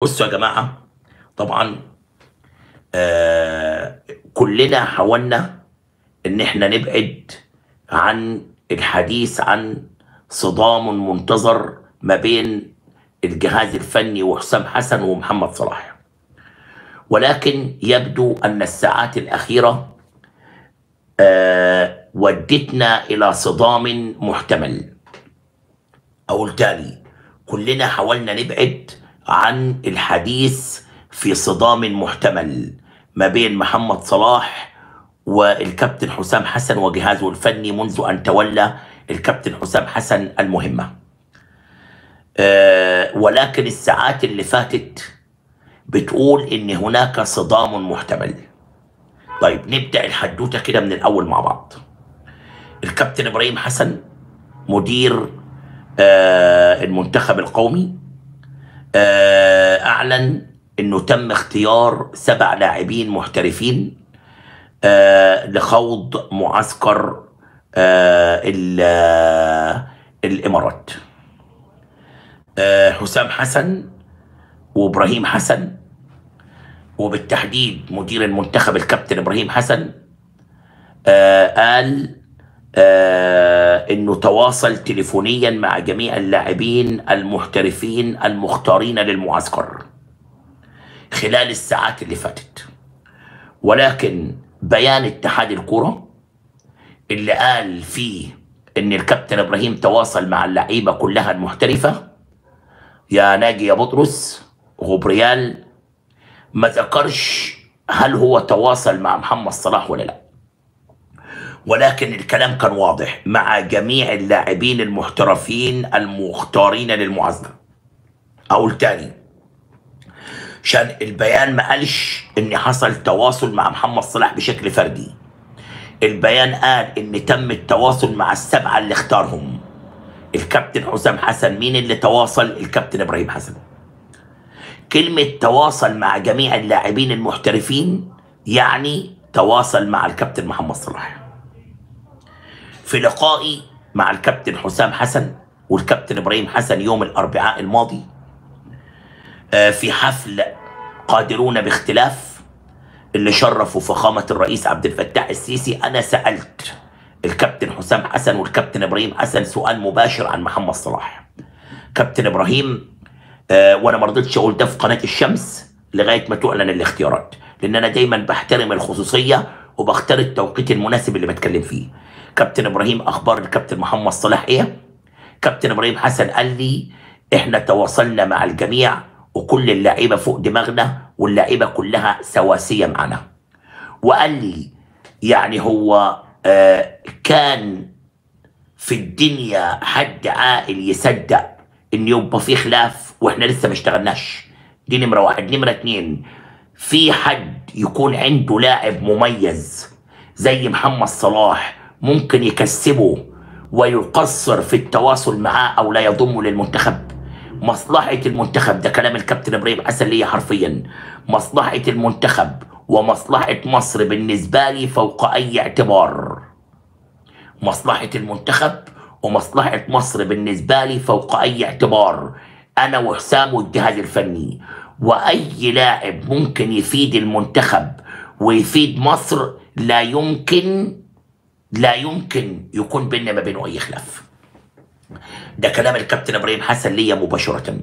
بصوا يا جماعه طبعا آه كلنا حاولنا ان احنا نبعد عن الحديث عن صدام منتظر ما بين الجهاز الفني وحسام حسن ومحمد صلاح ولكن يبدو ان الساعات الاخيره آه ودتنا الى صدام محتمل او التالي كلنا حاولنا نبعد عن الحديث في صدام محتمل ما بين محمد صلاح والكابتن حسام حسن وجهازه الفني منذ ان تولى الكابتن حسام حسن المهمه. آه، ولكن الساعات اللي فاتت بتقول ان هناك صدام محتمل. طيب نبدا الحدوته كده من الاول مع بعض. الكابتن ابراهيم حسن مدير آه، المنتخب القومي آه، اعلن انه تم اختيار سبع لاعبين محترفين آه، لخوض معسكر آه، ال- آه، الامارات آه، حسام حسن وابراهيم حسن وبالتحديد مدير المنتخب الكابتن ابراهيم حسن آه، قال آه، انه تواصل تليفونيا مع جميع اللاعبين المحترفين المختارين للمعسكر خلال الساعات اللي فاتت ولكن بيان اتحاد الكرة اللي قال فيه ان الكابتن ابراهيم تواصل مع اللعيبة كلها المحترفة يا ناجي يا بطرس غبريال ما ذكرش هل هو تواصل مع محمد صلاح ولا لا ولكن الكلام كان واضح مع جميع اللاعبين المحترفين المختارين للمعسكر اقول تاني عشان البيان ما قالش ان حصل تواصل مع محمد صلاح بشكل فردي البيان قال ان تم التواصل مع السبعه اللي اختارهم الكابتن حسام حسن مين اللي تواصل الكابتن ابراهيم حسن كلمه تواصل مع جميع اللاعبين المحترفين يعني تواصل مع الكابتن محمد صلاح في لقائي مع الكابتن حسام حسن والكابتن ابراهيم حسن يوم الاربعاء الماضي آه، في حفل قادرون باختلاف اللي شرفوا فخامة الرئيس عبد الفتاح السيسي أنا سألت الكابتن حسام حسن والكابتن إبراهيم حسن سؤال مباشر عن محمد صلاح كابتن إبراهيم آه، وأنا ما رضيتش أقول ده في قناة الشمس لغاية ما تعلن الاختيارات لأن أنا دايما بحترم الخصوصية وبختار التوقيت المناسب اللي بتكلم فيه كابتن إبراهيم أخبار الكابتن محمد صلاح إيه كابتن ابراهيم حسن قال لي احنا تواصلنا مع الجميع وكل اللعيبه فوق دماغنا واللعيبه كلها سواسيه معنا وقال لي يعني هو آه كان في الدنيا حد عاقل يصدق ان يبقى في خلاف واحنا لسه ما اشتغلناش دي نمره واحد نمره اتنين في حد يكون عنده لاعب مميز زي محمد صلاح ممكن يكسبه ويقصر في التواصل معاه او لا يضمه للمنتخب مصلحة المنتخب ده كلام الكابتن ابراهيم حسن ليا حرفيا مصلحة المنتخب ومصلحة مصر بالنسبة لي فوق اي اعتبار مصلحة المنتخب ومصلحة مصر بالنسبة لي فوق أي اعتبار أنا وحسام والجهاز الفني وأي لاعب ممكن يفيد المنتخب ويفيد مصر لا يمكن لا يمكن يكون بيننا ما بينه أي خلاف ده كلام الكابتن إبراهيم حسن ليا مباشرة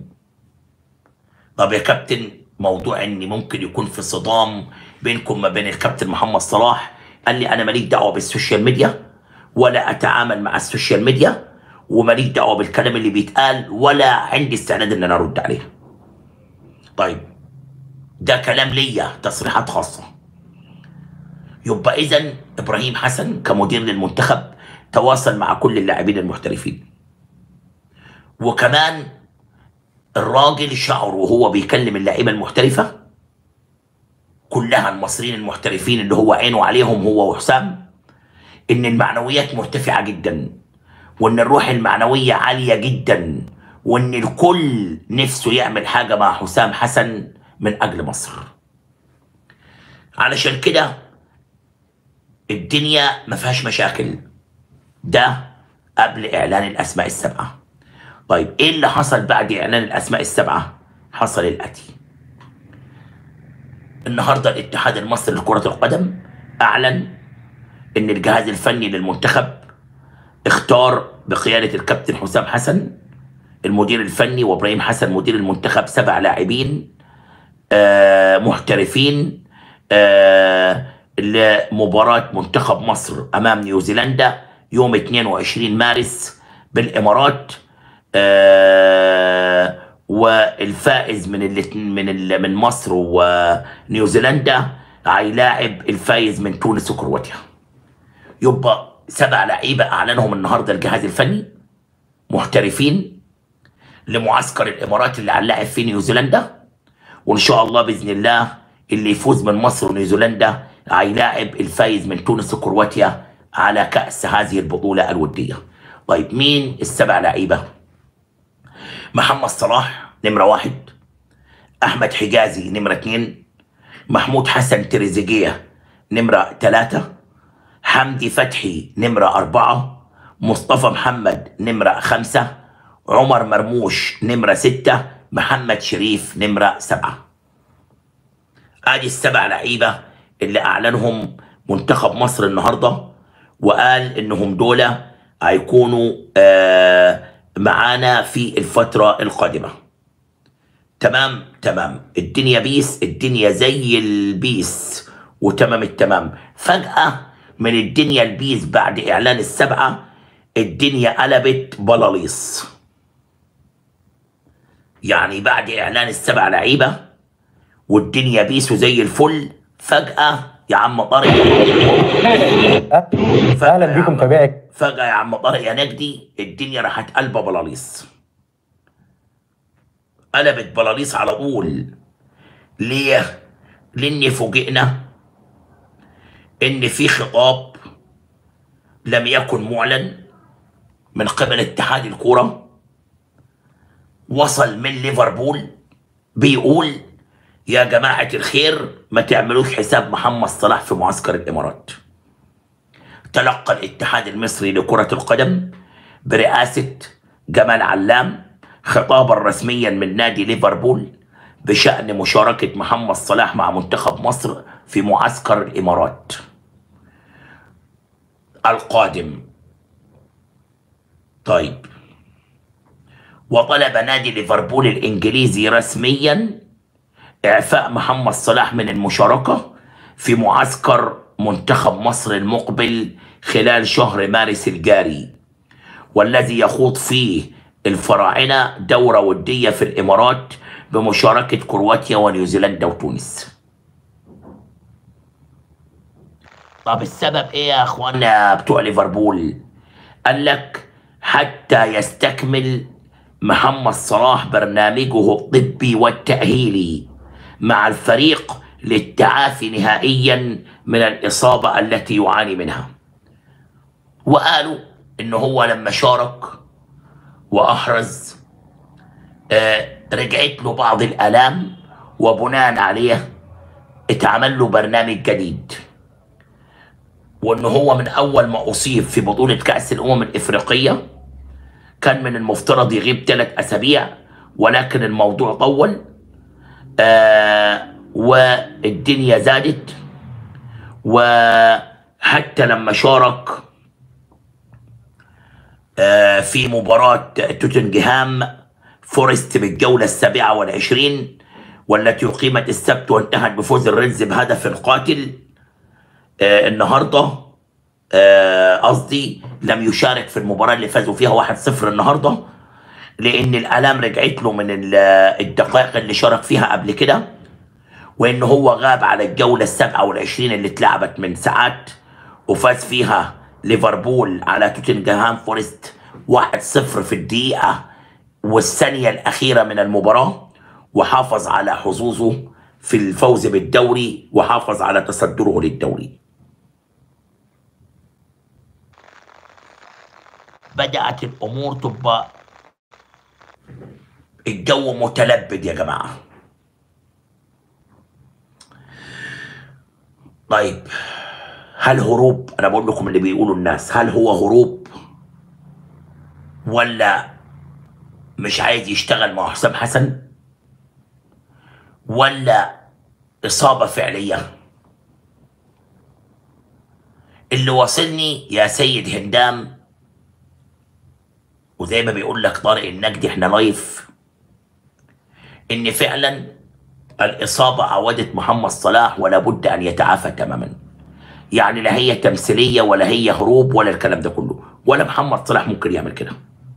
طب يا كابتن موضوع ان ممكن يكون في صدام بينكم ما بين الكابتن محمد صلاح قال لي انا ماليش دعوه بالسوشيال ميديا ولا اتعامل مع السوشيال ميديا وماليش دعوه بالكلام اللي بيتقال ولا عندي استعداد ان انا ارد عليه طيب ده كلام ليا تصريحات خاصه يبقى اذا ابراهيم حسن كمدير للمنتخب تواصل مع كل اللاعبين المحترفين وكمان الراجل شعر وهو بيكلم اللعيبه المحترفه كلها المصريين المحترفين اللي هو عينه عليهم هو وحسام ان المعنويات مرتفعه جدا وان الروح المعنويه عاليه جدا وان الكل نفسه يعمل حاجه مع حسام حسن من اجل مصر علشان كده الدنيا ما فيهاش مشاكل ده قبل اعلان الاسماء السبعه طيب ايه اللي حصل بعد اعلان الاسماء السبعه حصل الاتي النهارده الاتحاد المصري لكرة القدم أعلن إن الجهاز الفني للمنتخب اختار بقيادة الكابتن حسام حسن المدير الفني وابراهيم حسن مدير المنتخب سبع لاعبين آه، محترفين آه، لمباراة منتخب مصر أمام نيوزيلندا يوم 22 مارس بالإمارات آه، والفائز من الاتنين من ال- من مصر ونيوزيلندا هيلاعب الفايز من تونس وكرواتيا يبقى سبع لعيبه اعلنهم النهارده الجهاز الفني محترفين لمعسكر الامارات اللي هنلاعب فيه نيوزيلندا وان شاء الله باذن الله اللي يفوز من مصر ونيوزيلندا هيلاعب الفايز من تونس وكرواتيا على كاس هذه البطوله الوديه. طيب مين السبع لعيبه؟ محمد صلاح نمره واحد احمد حجازي نمره اثنين محمود حسن تريزيجيه نمره ثلاثه حمدي فتحي نمره اربعه مصطفى محمد نمره خمسه عمر مرموش نمره سته محمد شريف نمره سبعه ادي السبع لعيبه اللي اعلنهم منتخب مصر النهارده وقال انهم دول هيكونوا آه معانا في الفتره القادمه تمام تمام الدنيا بيس الدنيا زي البيس وتمام التمام فجأة من الدنيا البيس بعد إعلان السبعة الدنيا قلبت بلاليص يعني بعد إعلان السبع لعيبة والدنيا بيس وزي الفل فجأة يا عم طارق اهلا بيكم طبيعي فجأة يا عم طارق يا نجدي الدنيا راحت قلبة بلاليص قلبت بلاليص على طول ليه؟ لأن فوجئنا إن في خطاب لم يكن معلن من قبل اتحاد الكورة وصل من ليفربول بيقول يا جماعة الخير ما تعملوش حساب محمد صلاح في معسكر الإمارات تلقى الاتحاد المصري لكرة القدم برئاسة جمال علام خطابا رسميا من نادي ليفربول بشأن مشاركة محمد صلاح مع منتخب مصر في معسكر الإمارات القادم طيب وطلب نادي ليفربول الإنجليزي رسميا إعفاء محمد صلاح من المشاركة في معسكر منتخب مصر المقبل خلال شهر مارس الجاري والذي يخوض فيه الفراعنة دورة ودية في الإمارات بمشاركة كرواتيا ونيوزيلندا وتونس طب السبب ايه يا اخوانا بتوع ليفربول قال لك حتى يستكمل محمد صلاح برنامجه الطبي والتأهيلي مع الفريق للتعافي نهائيا من الإصابة التي يعاني منها وقالوا إن هو لما شارك وأحرز آه، رجعت له بعض الآلام وبناء عليه اتعمل له برنامج جديد وإن هو من أول ما أصيب في بطولة كأس الأمم الإفريقية كان من المفترض يغيب ثلاث أسابيع ولكن الموضوع طول آه والدنيا زادت وحتى لما شارك آه في مباراة توتنجهام فورست بالجولة السابعة والعشرين والتي أقيمت السبت وانتهت بفوز الريدز بهدف قاتل آه النهارده آه، قصدي لم يشارك في المباراة اللي فازوا فيها 1-0 النهارده لأن الآلام رجعت له من ال- الدقائق اللي شارك فيها قبل كده وإن هو غاب على الجولة السابعة والعشرين اللي اتلعبت من ساعات وفاز فيها ليفربول على توتنجهام فورست 1-0 في الدقيقة والثانية الأخيرة من المباراة وحافظ على حظوظه في الفوز بالدوري وحافظ على تصدره للدوري بدأت الأمور تبقى الجو متلبد يا جماعة طيب هل هروب أنا بقول لكم اللي بيقولوا الناس هل هو هروب ولا مش عايز يشتغل مع حسام حسن ولا إصابة فعلية اللي واصلني يا سيد هندام وزي ما بيقول لك طارق النجدي احنا لايف ان فعلا الاصابه عودت محمد صلاح ولا بد ان يتعافى تماما يعني لا هي تمثيليه ولا هي هروب ولا الكلام ده كله ولا محمد صلاح ممكن يعمل كده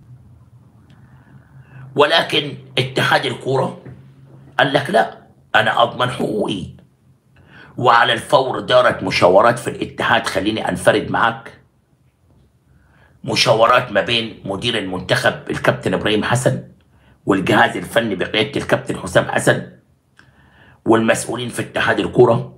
ولكن اتحاد الكوره قال لك لا انا اضمن حقوقي وعلى الفور دارت مشاورات في الاتحاد خليني انفرد معاك مشاورات ما بين مدير المنتخب الكابتن ابراهيم حسن والجهاز الفني بقياده الكابتن حسام حسن والمسؤولين في اتحاد الكوره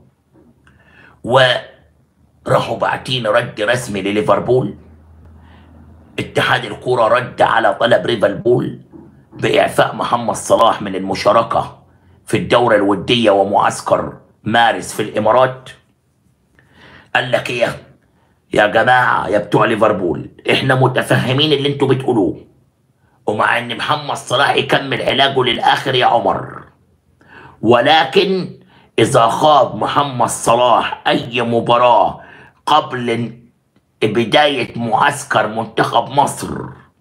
وراحوا باعتين رد رسمي لليفربول اتحاد الكوره رد على طلب ليفربول باعفاء محمد صلاح من المشاركه في الدوره الوديه ومعسكر مارس في الامارات قال لك ايه يا جماعه يا بتوع ليفربول احنا متفهمين اللي انتوا بتقولوه ومع ان محمد صلاح يكمل علاجه للاخر يا عمر ولكن اذا خاض محمد صلاح اي مباراه قبل بدايه معسكر منتخب مصر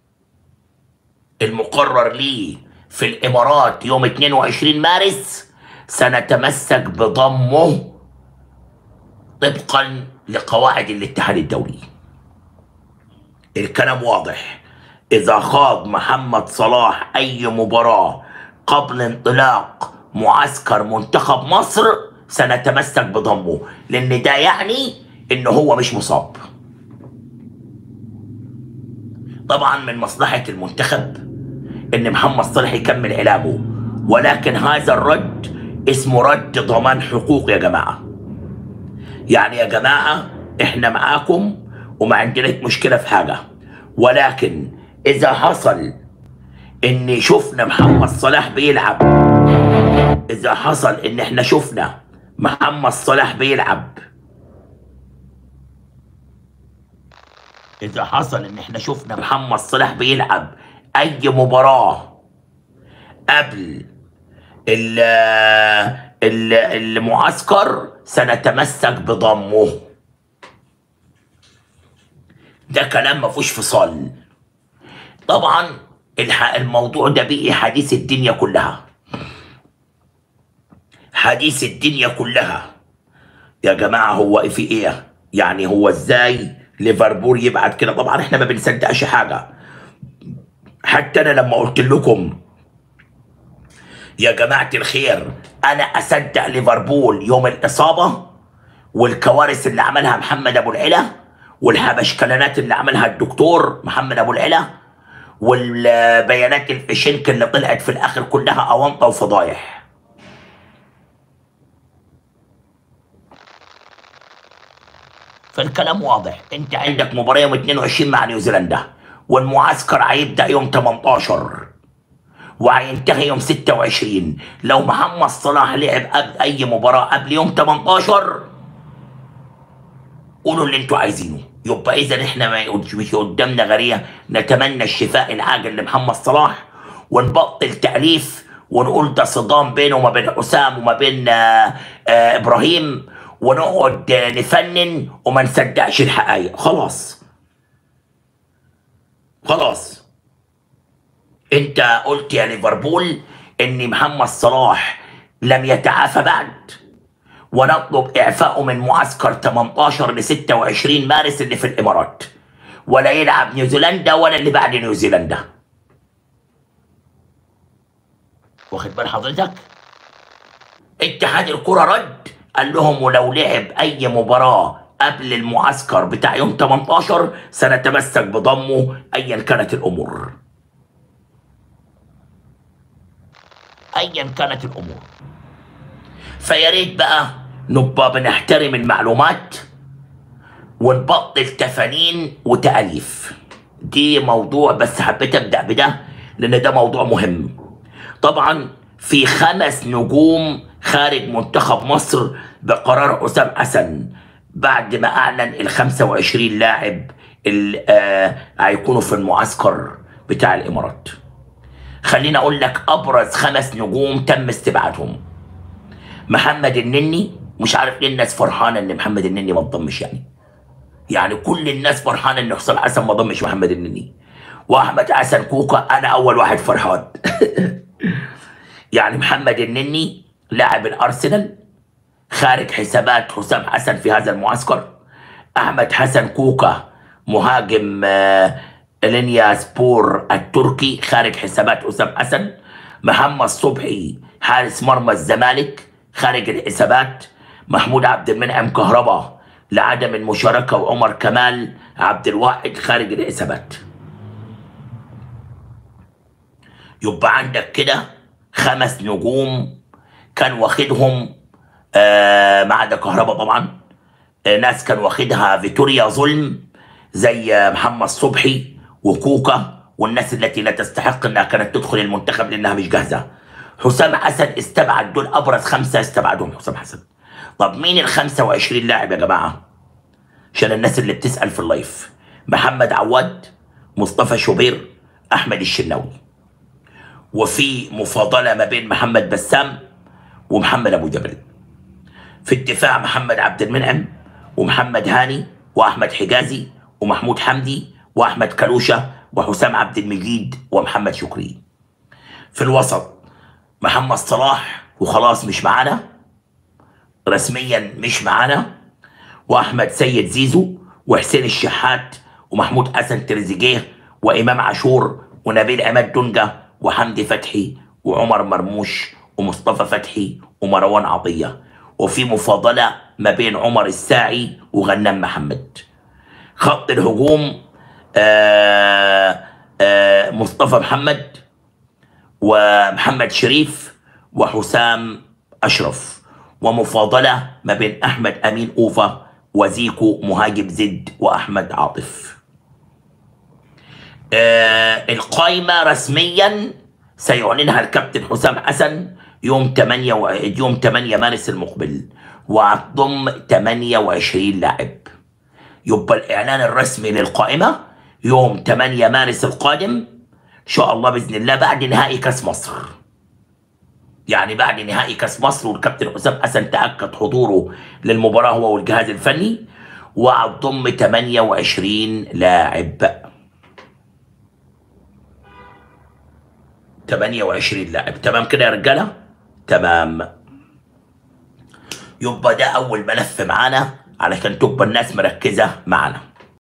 المقرر ليه في الامارات يوم 22 مارس سنتمسك بضمه طبقا لقواعد الاتحاد الدولي الكلام واضح اذا خاض محمد صلاح اي مباراه قبل انطلاق معسكر منتخب مصر سنتمسك بضمه لان ده يعني ان هو مش مصاب طبعا من مصلحه المنتخب ان محمد صلاح يكمل علاجه ولكن هذا الرد اسمه رد ضمان حقوق يا جماعه يعني يا جماعه احنا معاكم وما عندناش مشكله في حاجه ولكن اذا حصل ان شفنا محمد صلاح بيلعب اذا حصل ان احنا شفنا محمد صلاح بيلعب اذا حصل ان احنا شفنا محمد صلاح بيلعب اي مباراة قبل ال ال المعسكر سنتمسك بضمه ده كلام ما فيهوش فصال طبعا الح- الموضوع ده بقي حديث الدنيا كلها حديث الدنيا كلها يا جماعة هو في ايه يعني هو ازاي ليفربول يبعت كده طبعا احنا ما بنصدقش حاجة حتى انا لما قلت لكم يا جماعة الخير انا اصدق ليفربول يوم الاصابة والكوارث اللي عملها محمد ابو العلا والحبشكلانات اللي عملها الدكتور محمد ابو العلا والبيانات الفشنك اللي طلعت في الاخر كلها اونطه وفضايح فالكلام واضح انت عندك مباراه يوم 22 مع نيوزيلندا والمعسكر هيبدا يوم 18 وهينتهي يوم 26 لو محمد صلاح لعب قبل اي مباراه قبل يوم 18 قولوا اللي انتوا عايزينه يبقى اذا احنا ما يقولش- مش قدامنا غير نتمنى الشفاء العاجل لمحمد صلاح ونبطل تاليف ونقول ده صدام بينه وما بين حسام وما بين آه، آه، ابراهيم ونقعد آه، نفنن وما نصدقش الحقائق خلاص خلاص انت قلت يا ليفربول ان محمد صلاح لم يتعافى بعد ونطلب اعفائه من معسكر 18 ل 26 مارس اللي في الامارات ولا يلعب نيوزيلندا ولا اللي بعد نيوزيلندا واخد بال حضرتك اتحاد الكرة رد قال لهم ولو لعب اي مباراة قبل المعسكر بتاع يوم 18 سنتمسك بضمه ايا كانت الامور ايا كانت الامور فيا ريت بقى نبقى بنحترم المعلومات ونبطل تفانين وتأليف دي موضوع بس حبيت ابدا بده لان ده موضوع مهم طبعا في خمس نجوم خارج منتخب مصر بقرار حسام حسن بعد ما اعلن ال 25 لاعب اللي آه هيكونوا في المعسكر بتاع الامارات خليني اقول لك ابرز خمس نجوم تم استبعادهم محمد النني مش عارف ليه الناس فرحانه ان محمد النني ما انضمش يعني يعني كل الناس فرحانه ان حسام حسن ما ضمش محمد النني واحمد حسن كوكا انا اول واحد فرحان يعني محمد النني لاعب الارسنال خارج حسابات حسام حسن في هذا المعسكر احمد حسن كوكا مهاجم آه، الينيا سبور التركي خارج حسابات حسام حسن محمد صبحي حارس مرمى الزمالك خارج الحسابات محمود عبد المنعم كهربا لعدم المشاركه وعمر كمال عبد الواحد خارج الحسابات يبقى عندك كده خمس نجوم كان واخدهم آه ما عدا كهربا طبعا آه ناس كان واخدها فيتوريا ظلم زي آه، محمد صبحي وكوكا والناس التي لا تستحق انها كانت تدخل المنتخب لانها مش جاهزه حسام حسن استبعد دول ابرز خمسه استبعدهم حسام حسن طب مين ال 25 لاعب يا جماعه عشان الناس اللي بتسال في اللايف محمد عواد مصطفى شوبير احمد الشناوي وفي مفاضله ما بين محمد بسام ومحمد ابو جبل في الدفاع محمد عبد المنعم ومحمد هاني واحمد حجازي ومحمود حمدي واحمد كلوشه وحسام عبد المجيد ومحمد شكري في الوسط محمد صلاح وخلاص مش معانا رسميا مش معانا واحمد سيد زيزو وحسين الشحات ومحمود حسن تريزيجيه وامام عاشور ونبيل عماد دونجا وحمدي فتحي وعمر مرموش ومصطفى فتحي ومروان عطيه وفي مفاضله ما بين عمر الساعي وغنام محمد خط الهجوم آه آه مصطفى محمد ومحمد شريف وحسام أشرف ومفاضلة ما بين أحمد أمين أوفا وزيكو مهاجم زد وأحمد عاطف آه القائمة رسميا سيعلنها الكابتن حسام حسن يوم 8 و... يوم 8 مارس المقبل وهتضم 28 لاعب يبقى الإعلان الرسمي للقائمة يوم 8 مارس القادم إن شاء الله بإذن الله بعد نهائي كأس مصر يعني بعد نهائي كأس مصر والكابتن حسام حسن تأكد حضوره للمباراة هو والجهاز الفني وهتضم 28 لاعب 28 لاعب تمام كده يا رجاله تمام يبقى ده اول ملف معانا علشان تبقى الناس مركزه معانا